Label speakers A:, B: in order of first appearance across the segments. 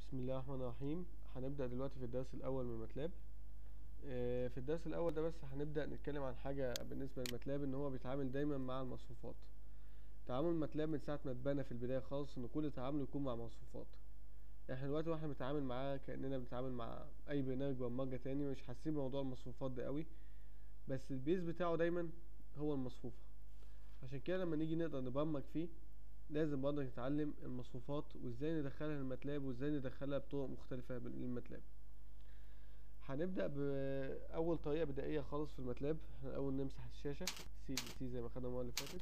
A: بسم الله الرحمن الرحيم هنبدأ دلوقتي في الدرس الأول من ماتلاب آه، في الدرس الأول ده بس هنبدأ نتكلم عن حاجة بالنسبة لماتلاب إن هو بيتعامل دايما مع المصفوفات تعامل ماتلاب من ساعة ما اتبنى في البداية خالص إن كل تعامله يكون مع مصفوفات احنا دلوقتي واحنا بنتعامل معاه كأننا بنتعامل مع أي برنامج برمجة تاني مش حاسين بموضوع المصفوفات ده قوي بس البيز بتاعه دايما هو المصفوفة عشان كده لما نيجي نقدر نبرمج فيه لازم برضه نتعلم المصفوفات وازاي ندخلها الماتلاب وازاي ندخلها بطرق مختلفة للماتلاب هنبدأ بأول طريقة بدائية خالص في الماتلاب احنا الأول نمسح الشاشة سي سي زي ما خدنا المرة اللي فاتت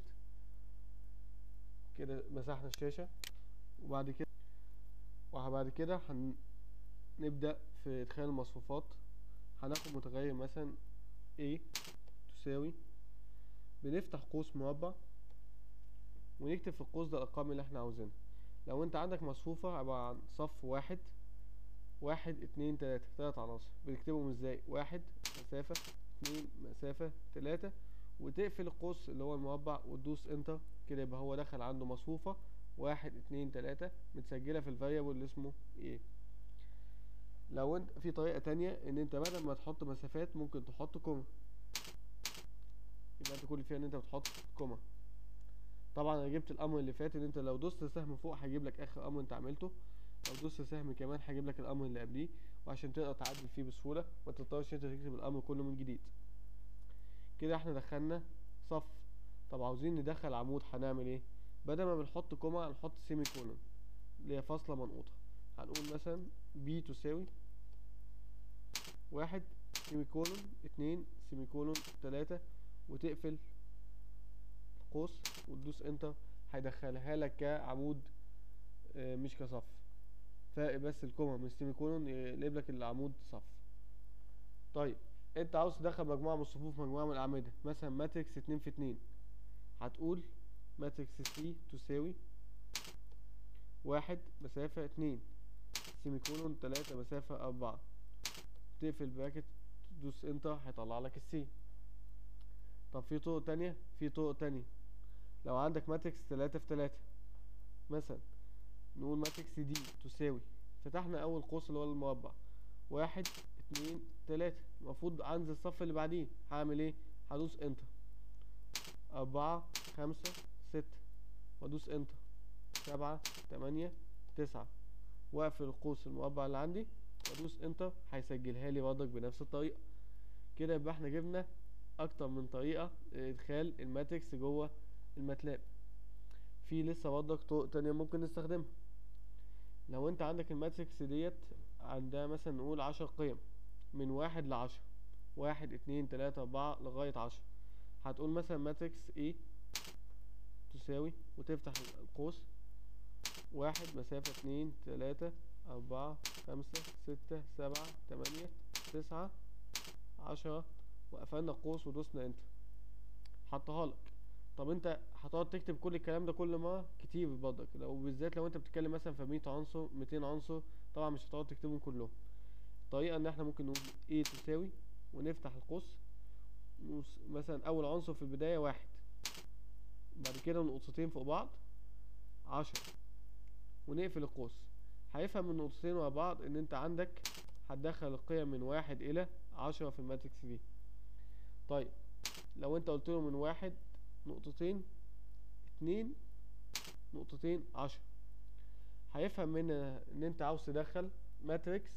A: كده مسحنا الشاشة وبعد كده وبعد كده هنبدأ في إدخال المصفوفات هناخد متغير مثلا A تساوي بنفتح قوس مربع ونكتب في القوس ده الأرقام اللي احنا عاوزينها لو انت عندك مصفوفة عبارة عن صف واحد واحد اتنين تلاتة تلات عناصر بنكتبهم ازاي واحد مسافة اتنين مسافة تلاتة وتقفل القوس اللي هو المربع وتدوس انتر كده يبقى هو دخل عنده مصفوفة واحد اتنين تلاتة متسجلة في الفاريبل اللي اسمه ايه لو انت في طريقة تانية ان انت بدل ما تحط مسافات ممكن تحط كوما يبقى انت كل فيها ان انت بتحط كوما طبعا انا جبت الامر اللي فات ان انت لو دوست سهم فوق هيجيب لك اخر امر انت عملته لو دوست سهم كمان هيجيب لك الامر اللي قبليه وعشان تقدر تعدل فيه بسهوله ما تضطرش انت تكتب الامر كله من جديد كده احنا دخلنا صف طب عاوزين ندخل عمود هنعمل ايه بدل ما بنحط كوما هنحط سيمي كولون اللي هي فاصله منقوطه هنقول مثلا بي تساوي واحد سيمي كولون اتنين سيمي كولون تلاتة وتقفل قوس وتدوس انتر هيدخلها لك كعمود آه، مش كصف فرق بس الكوما من السيمي كولون يقلب لك العمود صف طيب انت عاوز تدخل مجموعة من الصفوف مجموعة من الأعمدة مثلا ماتريكس اتنين في اتنين هتقول ماتريكس سي تساوي واحد مسافة اتنين سيمي كولون تلاتة مسافة أربعة تقفل براكت تدوس انتر هيطلع لك السي طب في طرق تانية في طرق تانية لو عندك ماتريكس تلاتة في تلاتة مثلا نقول ماتريكس دي تساوي فتحنا أول قوس اللي هو المربع واحد اتنين تلاتة المفروض أنزل الصف اللي بعديه هعمل ايه هدوس انتر أربعة خمسة ستة وأدوس انتر سبعة تمانية تسعة وأقفل القوس المربع اللي عندي وأدوس انتر هيسجلها لي برضك بنفس الطريقة كده يبقى احنا جبنا اكتر من طريقة لادخال الماتريكس جوه الماتلاب في لسه برضك طرق تانية ممكن نستخدمها لو انت عندك الماتريكس ديت عندها مثلا نقول عشر قيم من واحد لعشرة واحد اتنين تلاتة اربعة لغاية عشرة هتقول مثلا ماتريكس A تساوي وتفتح القوس واحد مسافة اتنين تلاتة أربعة خمسة ستة سبعة تمانية تسعة عشرة وقفلنا القوس ودوسنا انتر حطها لك طب انت هتقعد تكتب كل الكلام ده كل مره كتير برضك لو بالذات لو انت بتتكلم مثلا في 100 عنصر 200 عنصر طبعا مش هتقعد تكتبهم كلهم الطريقه ان احنا ممكن نقول ايه تساوي ونفتح القوس نوس- مثلا اول عنصر في البدايه واحد بعد كده نقطتين فوق بعض عشرة ونقفل القوس هيفهم من نقطتين ورا بعض ان انت عندك هتدخل القيم من واحد الى عشرة في الماتريكس دي طيب لو انت قلت له من واحد نقطتين اتنين نقطتين عشرة هيفهم منها ان انت عاوز تدخل ماتريكس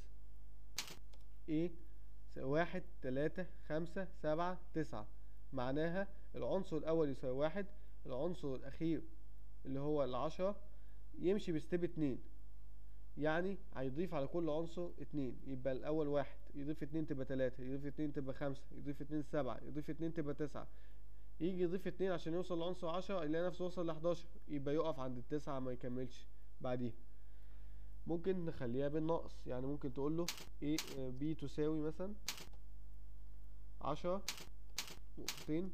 A: ايه واحد تلاتة خمسة سبعة تسعة معناها العنصر الاول يساوي واحد العنصر الاخير اللي هو العشرة يمشي بستيب اتنين يعني هيضيف على كل عنصر اتنين يبقى الأول واحد يضيف اتنين تبقى تلاتة يضيف اتنين تبقى خمسة يضيف اتنين سبعة يضيف اتنين تبقى تسعة يجي يضيف اتنين عشان يوصل لعنصر عشرة يلاقي نفسه وصل لحداشر يبقى يقف عند التسعة ما يكملش بعديها ممكن نخليها بالناقص يعني ممكن تقول له ايه بي تساوي مثلا عشرة نقطتين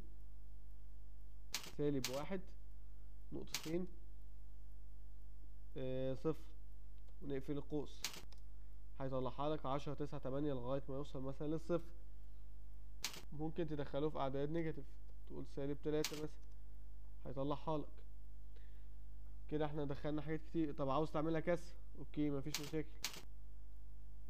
A: سالب واحد نقطتين آه صفر ونقفل القوس هيطلعها لك عشرة تسعة تمانية لغاية ما يوصل مثلا للصفر ممكن تدخله في أعداد نيجاتيف تقول سالب تلاتة مثلا هيطلعها لك كده احنا دخلنا حاجات كتير طب عاوز تعملها كسر اوكي مفيش مشاكل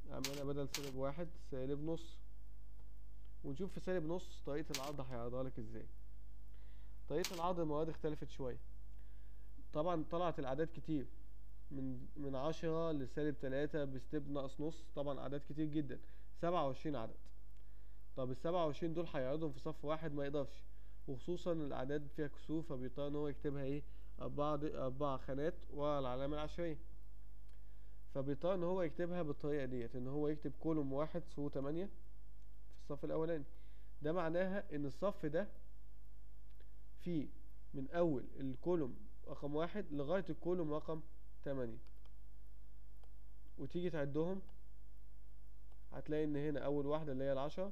A: عملنا بدل سالب واحد سالب نص ونشوف في سالب نص طريقة العرض هيعرضها لك ازاي طريقة العرض المواد اختلفت شوية طبعا طلعت الأعداد كتير من من عشرة لسالب تلاتة بستيب ناقص نص طبعا أعداد كتير جدا سبعة وعشرين عدد طب السبعة وعشرين دول هيعرضهم في صف واحد ما يقدرش وخصوصا الأعداد فيها كسور فبيضطر إن هو يكتبها ايه أربعة أربعة خانات ورا العلامة العشرية فبيضطر إن هو يكتبها بالطريقة ديت إن هو يكتب كولوم واحد سو تمانية في الصف الأولاني ده معناها إن الصف ده فيه من أول الكولوم رقم واحد لغاية الكولوم رقم تمانية وتيجي تعدهم هتلاقي ان هنا اول واحدة اللي هي العشرة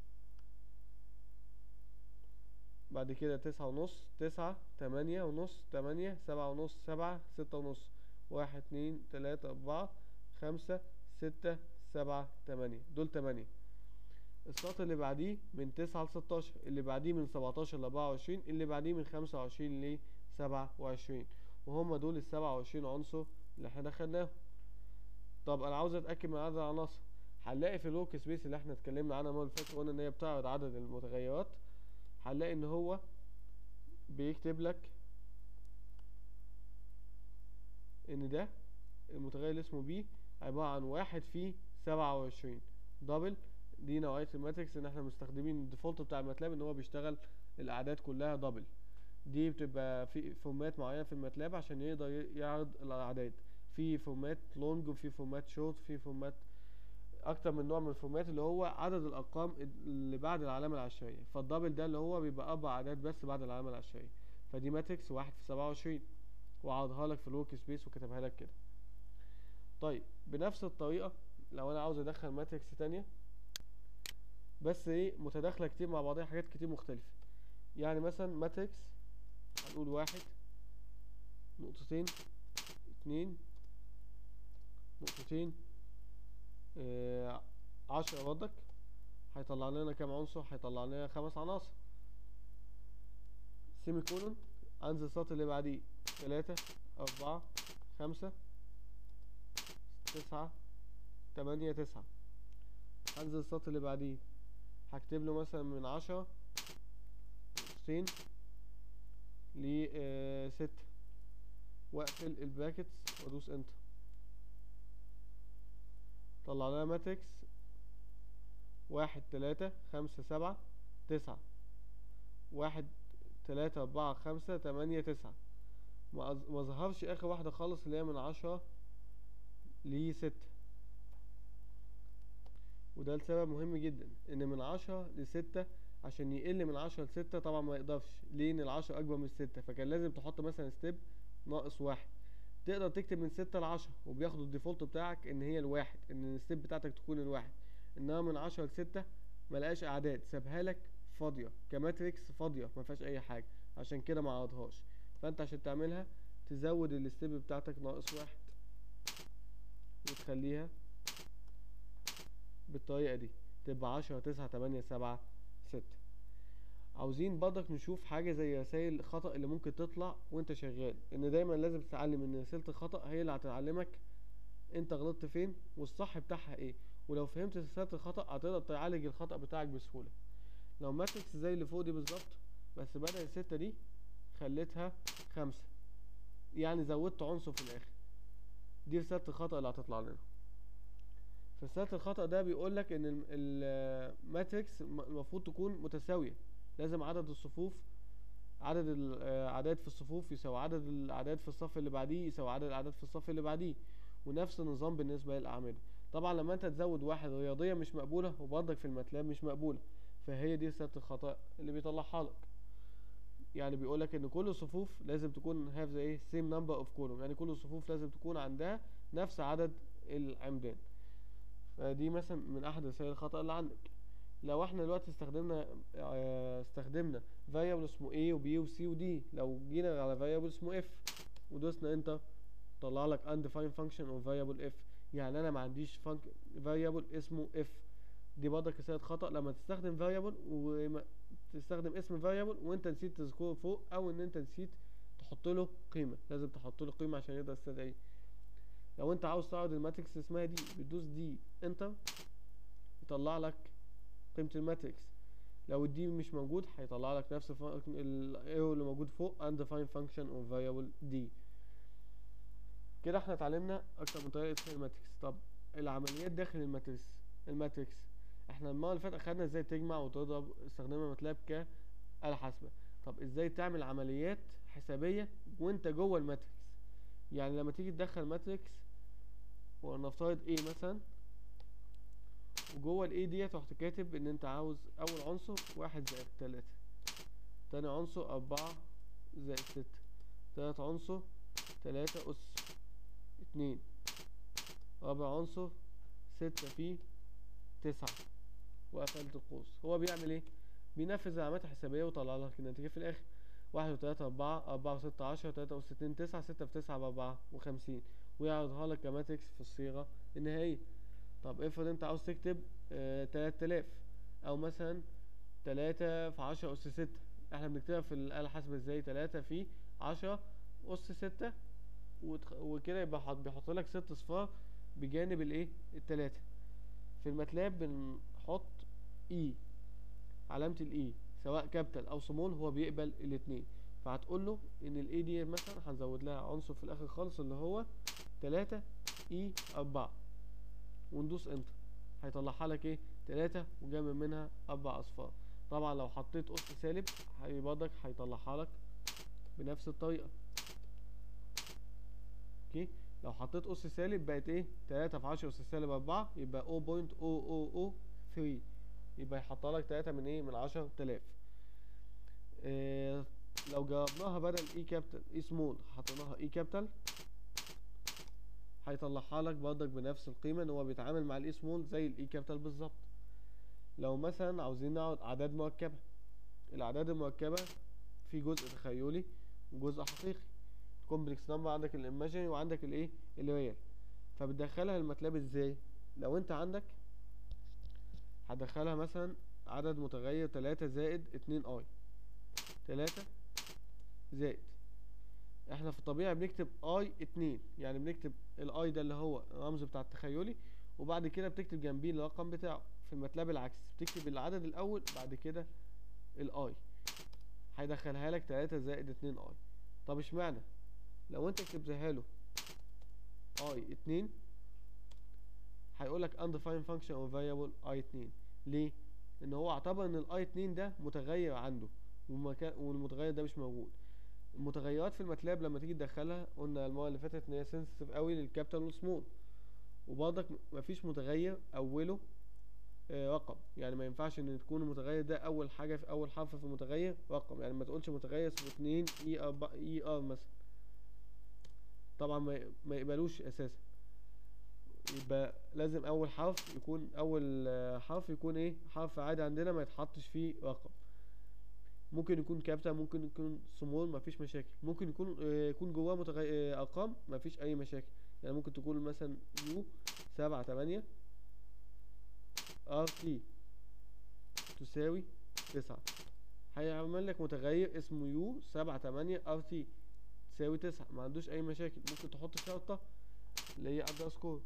A: بعد كده تسعة ونص تسعة تمانية ونص تمانية سبعة ونص سبعة ستة ونص واحد اتنين تلاتة اربعة خمسة ستة سبعة تمانية دول تمانية السطر اللي بعديه من تسعة لستاشر اللي بعديه من سبعتاشر لأربعة وعشرين اللي بعديه من خمسة وعشرين لسبعة وعشرين وهم دول السبعة وعشرين عنصر اللي احنا دخلناهم طب انا عاوز اتاكد من عدد العناصر هنلاقي في الورك سبيس اللي احنا اتكلمنا عنها المره اللي فاتت وقلنا ان هي بتعرض عدد المتغيرات هنلاقي ان هو بيكتب لك ان ده المتغير اللي اسمه بي عبارة عن واحد في سبعة وعشرين دبل دي نوعية الماتريكس ان احنا مستخدمين الديفولت بتاع الماتلاب ان هو بيشتغل الاعداد كلها دبل دي بتبقى في فورمات معينة في الماتلاب عشان يقدر يعرض الاعداد في فورمات لونج وفي فورمات شورت في فورمات اكتر من نوع من الفورمات اللي هو عدد الارقام اللي بعد العلامة العشرية فالدبل ده اللي هو بيبقى اربع اعداد بس بعد العلامة العشرية فدي ماتريكس واحد في سبعة وعشرين وعرضها لك في الورك سبيس وكتبها لك كده طيب بنفس الطريقة لو انا عاوز ادخل ماتريكس تانية بس ايه متداخلة كتير مع بعضها حاجات كتير مختلفة يعني مثلا ماتريكس هنقول واحد نقطتين اتنين نقطتين آه عشرة برضك هيطلع لنا كام عنصر هيطلع لنا خمس عناصر سيمي كولون انزل السطر اللي بعديه تلاتة أربعة خمسة تسعة تمانية تسعة هنزل السطر اللي بعديه هكتب له مثلا من عشرة نقطتين ل آه ستة واقفل البراكتس وادوس انتر طلع لنا ماتريكس واحد تلاتة خمسة سبعة تسعة واحد تلاتة أربعة خمسة تمانية تسعة ما ظهرش آخر واحدة خالص اللي هي من عشرة لستة وده لسبب مهم جدا ان من عشرة لستة عشان يقل من عشرة لستة طبعا ما يقدرش ليه ان العشرة اكبر من الستة فكان لازم تحط مثلا ستيب ناقص واحد تقدر تكتب من ستة لعشرة وبياخد الديفولت بتاعك ان هي الواحد ان الستيب بتاعتك تكون الواحد انما من عشرة لستة ملقاش اعداد سابها لك فاضية كماتريكس فاضية ما فيهاش اي حاجة عشان كده ما عرضهاش فانت عشان تعملها تزود الستيب بتاعتك ناقص واحد وتخليها بالطريقة دي تبقى عشرة تسعة تمانية سبعة ستة عاوزين برضك نشوف حاجة زي رسائل الخطأ اللي ممكن تطلع وانت شغال ان دايما لازم تتعلم ان رسالة الخطأ هي اللي هتعلمك انت غلطت فين والصح بتاعها ايه ولو فهمت رسالة الخطأ هتقدر تعالج الخطأ بتاعك بسهولة لو ماتريكس زي اللي فوق دي بالظبط بس بدل الستة دي خليتها خمسة يعني زودت عنصر في الاخر دي رسالة الخطأ اللي هتطلع لنا فرسالة الخطأ ده بيقولك ان الماتريكس المفروض تكون متساوية لازم عدد الصفوف عدد الاعداد في الصفوف يساوي عدد الاعداد في الصف اللي بعديه يساوي عدد الاعداد في الصف اللي بعديه ونفس النظام بالنسبة للأعمدة طبعا لما انت تزود واحد رياضية مش مقبولة وبرضك في الماتلاب مش مقبولة فهي دي رسالة الخطأ اللي بيطلعها لك يعني بيقولك ان كل الصفوف لازم تكون have the ايه same number of column يعني كل الصفوف لازم تكون عندها نفس عدد العمدان فدي مثلا من احد رسائل الخطأ اللي عندك لو احنا دلوقتي استخدمنا اه استخدمنا variable اسمه A و B و C و D لو جينا على variable اسمه F ودوسنا انتر طلع لك undefined function of variable F يعني انا ما عنديش variable اسمه F دي برضك رسالة خطأ لما تستخدم variable وتستخدم اسم variable وانت نسيت تذكره فوق او ان انت نسيت تحط له قيمة لازم تحط له قيمة عشان يقدر يستدعيه لو انت عاوز تعرض الماتريكس اسمها دي بتدوس دي انتر يطلع لك قيمة الماتريكس لو الدي مش موجود هيطلع لك نفس الايرور اللي موجود فوق undefined function of variable d كده احنا اتعلمنا اكتر من طريقة ادخال الماتريكس طب العمليات داخل الماتريكس الماتريكس احنا المرة اللي فاتت اخدنا ازاي تجمع وتضرب استخدمنا ماتلاب كآلة حاسبة طب ازاي تعمل عمليات حسابية وانت جوه الماتريكس يعني لما تيجي تدخل ماتريكس ونفترض ايه مثلا وجوه الايه ديت رحت كاتب ان انت عاوز اول عنصر واحد زائد تلاتة تاني عنصر اربعة زائد ستة تالت عنصر تلاتة اس اتنين رابع عنصر ستة في تسعة وقفلت القوس هو بيعمل ايه بينفذ العمليات الحسابية ويطلع لك النتيجة في الاخر واحد وتلاتة أربعة أربعة وستة عشرة تلاتة أس اتنين تسعة ستة في تسعة بأربعة وخمسين ويعرضها لك كماتريكس في الصيغة النهائية طب افرض انت عاوز تكتب آه تلات آلاف أو مثلا تلاتة في عشرة أس ستة احنا بنكتبها في الآلة الحاسبة ازاي تلاتة في عشرة أس ستة وتخ... وكده يبقى حط... بيحط لك ست صفار بجانب الايه التلاتة في الماتلاب بنحط اي علامة الاي سواء كابيتال او سمول هو بيقبل الاتنين فهتقول له ان الاي دي مثلا هنزود لها عنصر في الاخر خالص اللي هو تلاتة اي اربعة وندوس انتر هيطلعها لك ايه تلاتة وجنب منها اربع اصفار طبعا لو حطيت اس سالب هي برضك هيطلعها لك بنفس الطريقة اوكي لو حطيت اس سالب بقت ايه تلاتة في عشرة اس سالب اربعة يبقى او بوينت او او او ثري يبقى يحطها لك تلاتة من ايه من عشرة تلاف إيه لو جربناها بدل اي كابيتال اي سمول حطيناها اي كابيتال هيطلعها لك برضك بنفس القيمة ان هو بيتعامل مع الاي سمول زي الاي كابيتال بالظبط لو مثلا عاوزين نعرض اعداد مركبة الاعداد المركبة في جزء تخيلي وجزء حقيقي كومبلكس نمبر عندك الايماجينري وعندك الايه الريال فبتدخلها الماتلاب ازاي لو انت عندك هدخلها مثلا عدد متغير تلاتة زائد اتنين اي تلاتة زائد احنا في الطبيعي بنكتب اي اتنين يعني بنكتب الاي ده اللي هو الرمز بتاع التخيلي وبعد كده بتكتب جنبيه الرقم بتاعه في الماتلاب العكس بتكتب العدد الاول بعد كده الاي هيدخلها لك تلاتة زائد اتنين اي طب اشمعنى لو انت كتبتها له اي اتنين هيقولك undefined function of variable اي اتنين ليه ان هو اعتبر ان الاي اتنين ده متغير عنده ومكان والمتغير ده مش موجود المتغيرات في الماتلاب لما تيجي تدخلها قلنا المره اللي فاتت ان هي سنسيتيف قوي للكابيتال والسمول وبرضك مفيش متغير اوله آه رقم يعني ما ينفعش ان تكون المتغير ده اول حاجه في اول حرف في المتغير رقم يعني ما تقولش متغير اسمه اتنين اي ار اي ار مثلا طبعا ما ما يقبلوش اساسا يبقى لازم اول حرف يكون اول حرف يكون ايه حرف عادي عندنا ما يتحطش فيه رقم ممكن يكون كابيتال ممكن يكون سمول مفيش مشاكل ممكن يكون يكون جواه متغير ارقام مفيش اي مشاكل يعني ممكن تقول مثلا يو سبعة تمانية ار تي تساوي تسعة هيعمل لك متغير اسمه يو سبعة تمانية ار تي تساوي تسعة ما عندوش اي مشاكل ممكن تحط شرطة اللي هي اندرسكور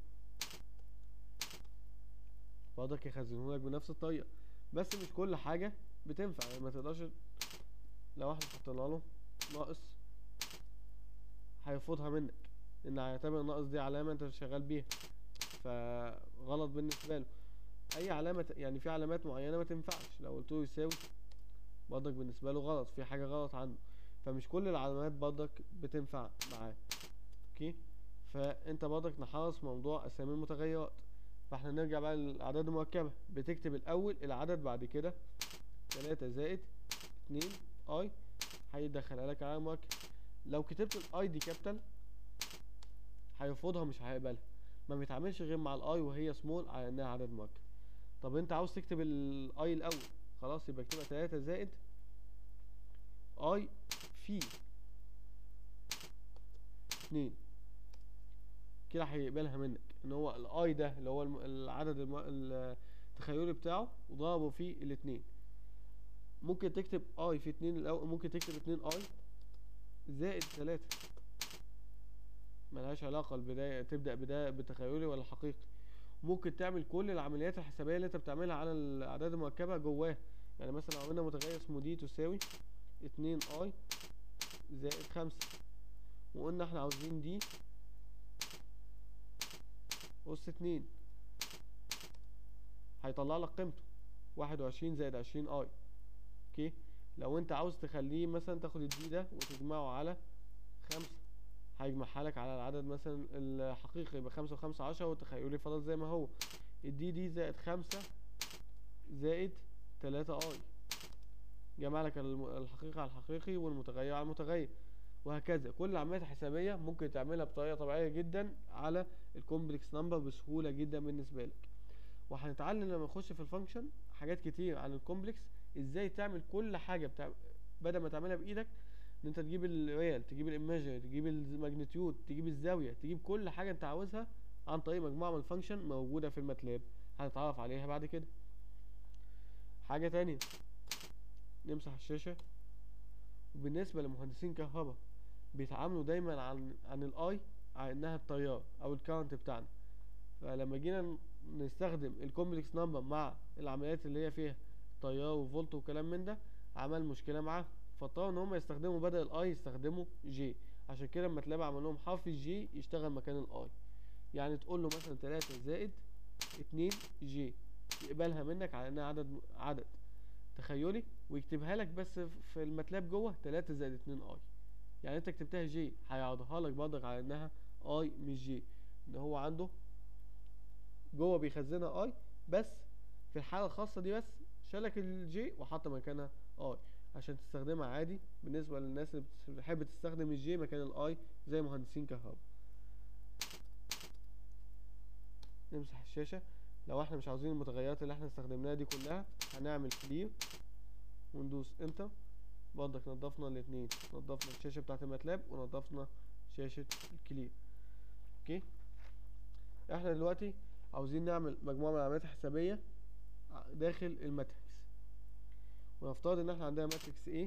A: برضك يخزنهولك بنفس الطريقة بس مش كل حاجة بتنفع يعني ما تقدرش لو احنا حطينا له ناقص هيرفضها منك ان هيعتبر الناقص دي علامة انت شغال بيها فغلط بالنسبة له اي علامة يعني في علامات معينة ما تنفعش لو قلت له يساوي برضك بالنسبة له غلط في حاجة غلط عنده فمش كل العلامات برضك بتنفع معاه اوكي فانت برضك نحرص موضوع اسامي المتغيرات فاحنا نرجع بقى للاعداد المركبة بتكتب الاول العدد بعد كده تلاتة زائد اتنين اي هيدخلها لك على مركب لو كتبت الاي دي كابيتال هيرفضها مش هيقبلها ما بيتعاملش غير مع الاي وهي سمول على انها عدد مركب طب انت عاوز تكتب الاي الاول خلاص يبقى اكتبها تلاتة زائد اي في اتنين كده هيقبلها منك ان هو الاي ده اللي هو العدد الم... التخيلي بتاعه وضربه في الاتنين ممكن تكتب اي في اتنين الاول ممكن تكتب اتنين اي زائد تلاتة ملهاش علاقة البداية تبدأ بداية بتخيلي ولا حقيقي ممكن تعمل كل العمليات الحسابية اللي انت بتعملها على الأعداد المركبة جواه يعني مثلا لو عملنا متغير اسمه دي تساوي اتنين اي زائد خمسة وقلنا احنا عاوزين دي أس اتنين هيطلع لك قيمته واحد وعشرين زائد عشرين اي اوكي لو انت عاوز تخليه مثلا تاخد الدي ده وتجمعه على خمسة هيجمعها لك على العدد مثلا الحقيقي يبقى خمسة وخمسة عشرة والتخيلي فضل زي ما هو الدي دي زائد خمسة زائد تلاتة اي جمع لك الم- الحقيقي على الحقيقي والمتغير على المتغير وهكذا كل العمليات الحسابية ممكن تعملها بطريقة طبيعية جدا على الكومبلكس نمبر بسهولة جدا بالنسبة لك وهنتعلم لما نخش في الفانكشن حاجات كتير عن الكومبلكس ازاي تعمل كل حاجة بتاع بدل ما تعملها بايدك ان انت تجيب الريال تجيب الايماجينري تجيب الماجنتيود تجيب الزاوية تجيب كل حاجة انت عاوزها عن طريق مجموعة من الفانكشن موجودة في الماتلاب هنتعرف عليها بعد كده حاجة تانية نمسح الشاشة وبالنسبة لمهندسين كهرباء بيتعاملوا دايما عن عن الاي على انها التيار او الكارنت بتاعنا فلما جينا ن- نستخدم الكومبلكس نمبر مع العمليات اللي هي فيها تيار وفولت وكلام من ده عمل مشكلة معاه فاضطروا ان هم يستخدموا بدل الاي يستخدموا جي عشان كده لما تلاقي عمل لهم حرف الجي يشتغل مكان الاي يعني تقول له مثلا تلاتة زائد اتنين جي يقبلها منك على انها عدد عدد تخيلي ويكتبها لك بس في الماتلاب جوه تلاتة زائد اتنين اي يعني انت كتبتها جي هيعرضها لك برضك على انها اي مش جي ان هو عنده جوه بيخزنها اي بس في الحالة الخاصة دي بس شالك الجي وحط مكانها اي عشان تستخدمها عادي بالنسبة للناس اللي بتس- بتحب تستخدم الجي مكان الاي زي مهندسين كهرباء نمسح الشاشة لو احنا مش عاوزين المتغيرات اللي احنا استخدمناها دي كلها هنعمل كلير وندوس انتر برضك نضفنا الاتنين نضفنا الشاشة بتاعة الماتلاب ونضفنا شاشة الكلير اوكي احنا دلوقتي عاوزين نعمل مجموعة من العمليات الحسابية ع- داخل الماتريكس ونفترض ان احنا عندنا ماتريكس A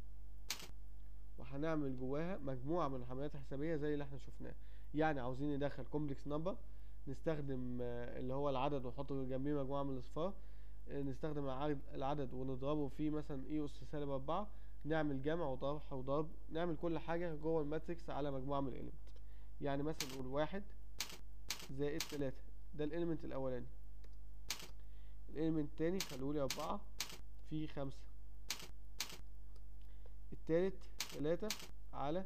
A: وهنعمل جواها مجموعة من العمليات الحسابية زي اللي احنا شفناه يعني عاوزين ندخل كومبلكس نمبر نستخدم آه، اللي هو العدد ونحط جنبيه مجموعة من الاصفار آه، نستخدم العدد, العدد ونضربه في مثلا اي اس سالب اربعة نعمل جمع وطرح وضرب نعمل كل حاجة جوه الماتريكس على مجموعة من الاليمنت يعني مثلا نقول واحد زائد تلاتة ده الاليمنت الاولاني الاليمنت التاني خلولي اربعة في خمسة التالت تلاتة على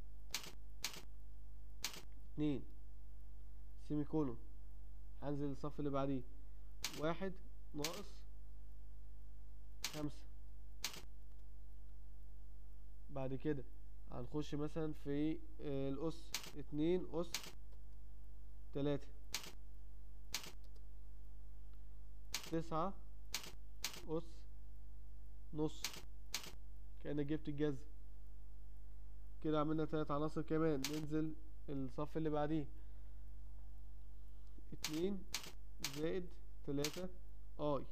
A: اتنين سيمي كولون هنزل الصف اللي بعديه واحد ناقص خمسة بعد كده هنخش مثلا في آه، الأس اتنين أس تلاتة تسعة أس نص كأنك جبت الجذر كده عملنا تلات عناصر كمان ننزل الصف اللي بعديه اتنين زائد تلاتة اي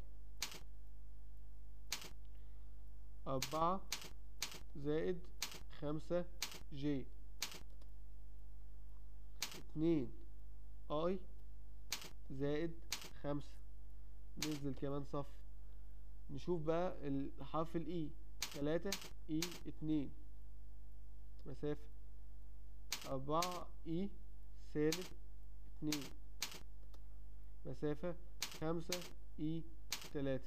A: أربعة زائد خمسة جي اتنين اي زائد خمسة ننزل كمان صف نشوف بقى الحرف الاي تلاتة اي اتنين مسافة أربعة اي سالب اتنين مسافة خمسة اي تلاتة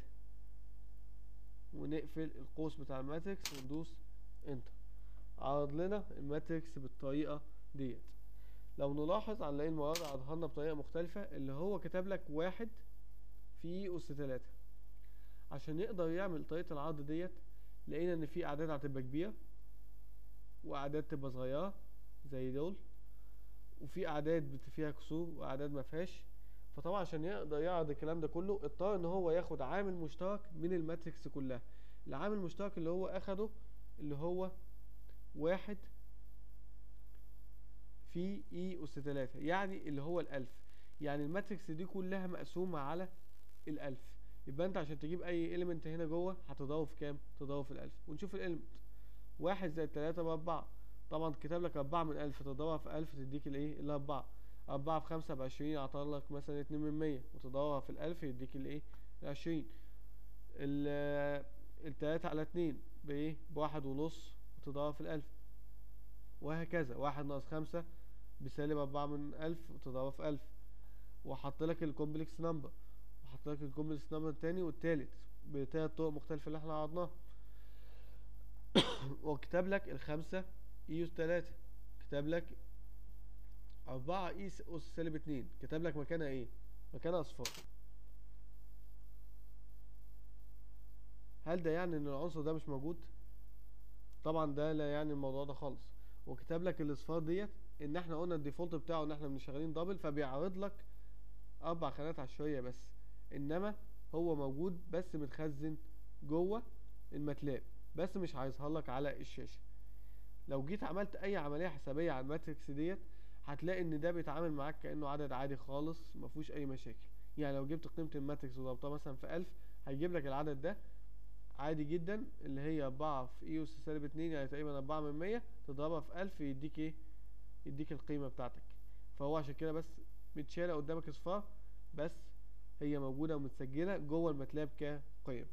A: ونقفل القوس بتاع الماتريكس وندوس انتر عرض لنا الماتريكس بالطريقة ديت لو نلاحظ هنلاقي المرة دي عرضها لنا بطريقة مختلفة اللي هو كتب لك واحد في أس تلاتة عشان يقدر يعمل طريقة العرض ديت لقينا ان في اعداد هتبقى كبيرة واعداد تبقى صغيرة زي دول وفي اعداد بت- فيها كسور واعداد ما فيهاش فطبعا عشان يقدر يعرض الكلام ده كله اضطر ان هو ياخد عامل مشترك من الماتريكس كلها العامل المشترك اللي هو اخده اللي هو واحد في اي اس تلاتة يعني اللي هو الالف يعني الماتريكس دي كلها مقسومة على الالف يبقى انت عشان تجيب اي اليمنت هنا جوه هتضربه في كام تضربه في الالف ونشوف الاليمنت واحد زائد تلاتة باربعة طبعا كتب لك أربعة من ألف تضربها في ألف تديك الإيه الأربعة أربعة في خمسة بعشرين عطالك مثلا اتنين من مية وتضربها في الألف يديك الإيه العشرين ال- التلاتة على اتنين بإيه بواحد ونص وتضربها في الألف وهكذا واحد ناقص خمسة بسالب أربعة من ألف وتضربها في ألف وحط لك الكومبلكس نمبر وحط لك الكومبلكس نمبر التاني والتالت بتلات طرق مختلفة اللي احنا عرضناها وكتب لك الخمسة اي اس تلاتة كتب لك أربعة اي اس أس سالب اتنين كتب لك مكانها ايه مكانها أصفار هل ده يعني ان العنصر ده مش موجود طبعا ده لا يعني الموضوع ده خالص وكتب لك الاصفار ديت ان احنا قلنا الديفولت بتاعه ان احنا شغالين دبل فبيعرض لك اربع خانات عشوائيه بس انما هو موجود بس متخزن جوه الماتلاب بس مش هيظهر لك على الشاشه لو جيت عملت اي عمليه حسابيه على الماتريكس ديت هتلاقي ان ده بيتعامل معاك كانه عدد عادي خالص مفيهوش اي مشاكل يعني لو جبت قيمه الماتريكس وضربتها مثلا في 1000 هيجيب لك العدد ده عادي جدا اللي هي أربعة في اي اس سالب اتنين يعني تقريبا أربعة من مية تضربها في ألف يديك ايه يديك القيمة بتاعتك فهو عشان كده بس متشالة قدامك اصفار بس هي موجودة ومتسجلة جوه الماتلاب كقيم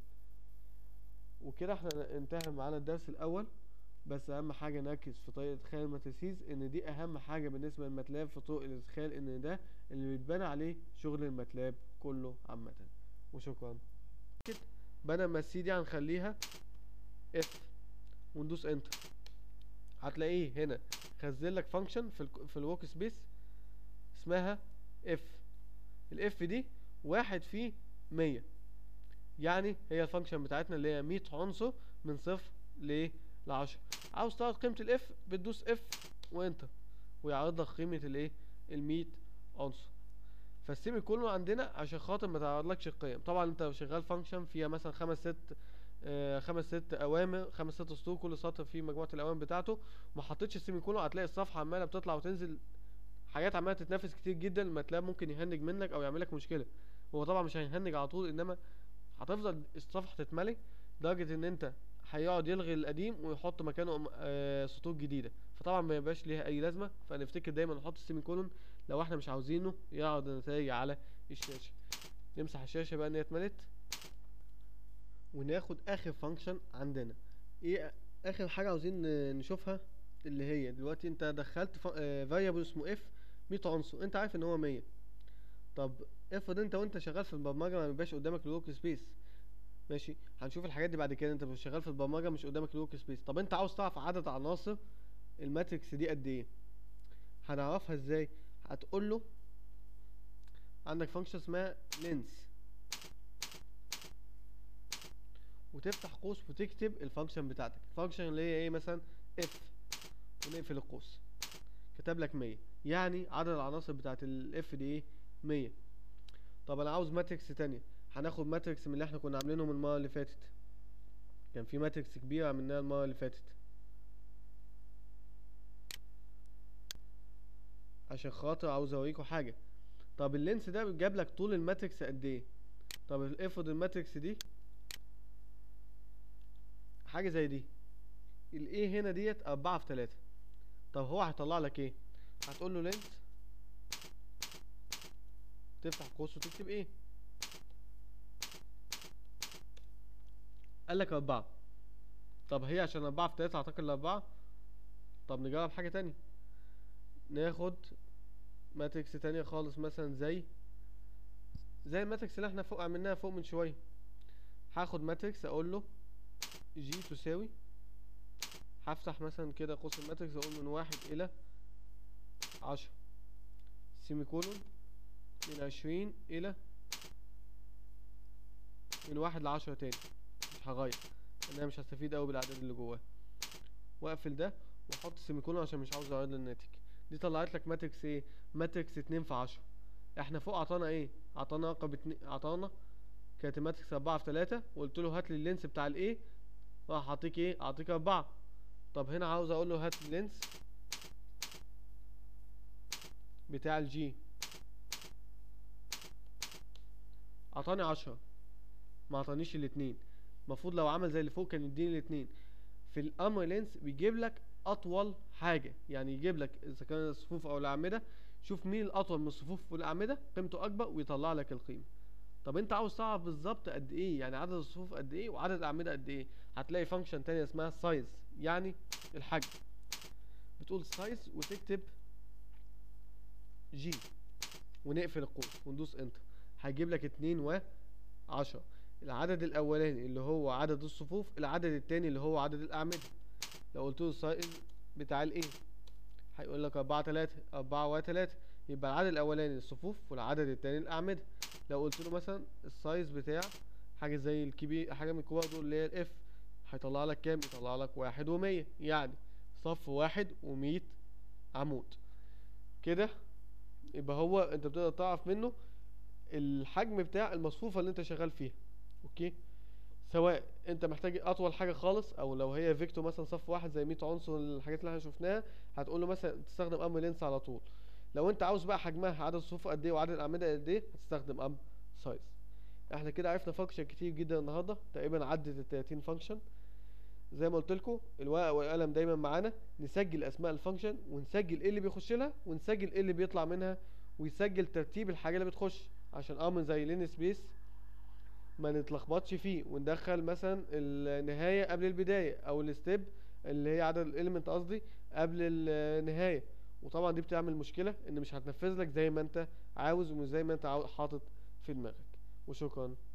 A: وكده احنا انتهى معانا الدرس الأول بس أهم حاجة نركز في طريقة إدخال الماتريسيز إن دي أهم حاجة بالنسبة للماتلاب في طرق الإدخال إن ده اللي بيتبنى عليه شغل الماتلاب كله عامة وشكرا كده بدل ما السي دي هنخليها اف وندوس انتر هتلاقيه هنا خزن لك فانكشن في ال في الورك سبيس اسمها اف الاف دي واحد في مية يعني هي الفانكشن بتاعتنا اللي هي مية عنصر من صفر ل لعشرة عاوز تعرض قيمة الاف بتدوس اف وانتر ويعرض لك قيمة الايه المية عنصر فالسيمي كولون عندنا عشان خاطر ما تعرضلكش القيم طبعا انت لو شغال فانكشن فيها مثلا خمس ست آه خمس ست اوامر خمس ست سطور كل سطر فيه مجموعه الاوامر بتاعته ما حطيتش السيمي كولون هتلاقي الصفحه عماله بتطلع وتنزل حاجات عماله تتنافس كتير جدا الماتلاب ممكن يهنج منك او يعمل لك مشكله هو طبعا مش هيهنج على طول انما هتفضل الصفحه تتملي لدرجه ان انت هيقعد يلغي القديم ويحط مكانه آه سطور جديده فطبعا ما يبقاش ليها اي لازمه فنفتكر دايما نحط السيمي كولون لو احنا مش عاوزينه يعرض النتائج على الشاشة نمسح الشاشة بقى ان هي اتملت وناخد اخر فانكشن عندنا ايه اخر حاجة عاوزين نشوفها اللي هي دلوقتي انت دخلت فاريبل اسمه اف 100 عنصر انت عارف ان هو 100 طب افرض انت وانت شغال في البرمجة ما بيبقاش قدامك الورك سبيس ماشي هنشوف الحاجات دي بعد كده انت مش شغال في البرمجة مش قدامك الورك سبيس طب انت عاوز تعرف عدد عناصر الماتريكس دي قد ايه هنعرفها ازاي هتقول له عندك فانكشن اسمها لينس وتفتح قوس وتكتب الفانكشن بتاعتك الفانكشن اللي هي ايه مثلا اف ونقفل القوس كتب لك 100 يعني عدد العناصر بتاعت الاف دي ايه 100 طب انا عاوز ماتريكس تانية هناخد ماتريكس من اللي احنا كنا عاملينهم المره اللي فاتت كان في ماتريكس كبيره عملناها المره اللي فاتت عشان خاطر عاوز اوريكم حاجه طب اللينس ده جاب لك طول الماتريكس قد ايه طب افرض الماتريكس دي حاجه زي دي الايه هنا ديت أربعة في تلاتة طب هو هيطلع لك ايه هتقول له لينس تفتح قوس وتكتب ايه قال لك أربعة طب هي عشان أربعة في تلاتة أعتقد الأربعة طب نجرب حاجة تانية ناخد ماتريكس تانية خالص مثلا زي زي الماتريكس اللي احنا فوق عملناها فوق من شوية هاخد ماتريكس اقول له جي تساوي هفتح مثلا كده قوس الماتريكس اقول من واحد الى عشرة سيمي كولون من عشرين الى من واحد لعشرة تاني مش هغير لان انا مش هستفيد اوي بالاعداد اللي جواه واقفل ده واحط سيمي كولون عشان مش عاوز اغير الناتج دي طلعت لك ماتريكس ايه ماتريكس اتنين في عشرة احنا فوق عطانا ايه عطانا رقم اتنين عطانا كانت الماتريكس اربعة في تلاتة وقلت له هات لي اللينس بتاع الايه راح اعطيك ايه اعطيك اربعة طب هنا عاوز اقول له هات اللينس بتاع الجي عطاني عشرة ما عطانيش الاتنين المفروض لو عمل زي اللي فوق كان يديني الاتنين في الامر لينس بيجيب لك اطول حاجه يعني يجيب لك اذا كان الصفوف او الاعمده شوف مين الاطول من الصفوف والاعمده قيمته اكبر ويطلع لك القيمه طب انت عاوز تعرف بالظبط قد ايه يعني عدد الصفوف قد ايه وعدد الاعمده قد ايه هتلاقي فانكشن تانية اسمها سايز يعني الحجم بتقول سايز وتكتب جي ونقفل القوس وندوس انتر هيجيب لك اتنين و عشرة العدد الاولاني اللي هو عدد الصفوف العدد التاني اللي هو عدد الاعمده لو قلت له السايز بتاع الايه هيقول لك أربعة تلاتة أربعة وتلاتة يبقى العدد الأولاني الصفوف والعدد التاني الأعمدة لو قلت له مثلا السايز بتاع حاجة زي الكبير حاجة من الكبار دول اللي هي الإف هيطلع لك كام؟ يطلع لك واحد ومية يعني صف واحد ومية عمود كده يبقى هو أنت بتقدر تعرف منه الحجم بتاع المصفوفة اللي أنت شغال فيها أوكي سواء انت محتاج اطول حاجه خالص او لو هي فيكتور مثلا صف واحد زي 100 عنصر الحاجات اللي احنا شفناها هتقول له مثلا تستخدم ام لينس على طول لو انت عاوز بقى حجمها عدد الصفوف قد ايه وعدد الاعمده قد ايه هتستخدم ام سايز احنا كده عرفنا فانكشن كتير جدا النهارده تقريبا عدت ال 30 فانكشن زي ما قلت لكم الورقه والقلم دايما معانا نسجل اسماء الفانكشن ونسجل ايه اللي بيخش لها ونسجل ايه اللي بيطلع منها ويسجل ترتيب الحاجه اللي بتخش عشان امر زي لين سبيس ما نتلخبطش فيه وندخل مثلا النهاية قبل البداية او الستيب اللي هي عدد الاليمنت قصدي قبل النهاية وطبعا دي بتعمل مشكلة ان مش هتنفذ لك زي ما انت عاوز ومش زي ما انت عاو- حاطط في دماغك وشكرا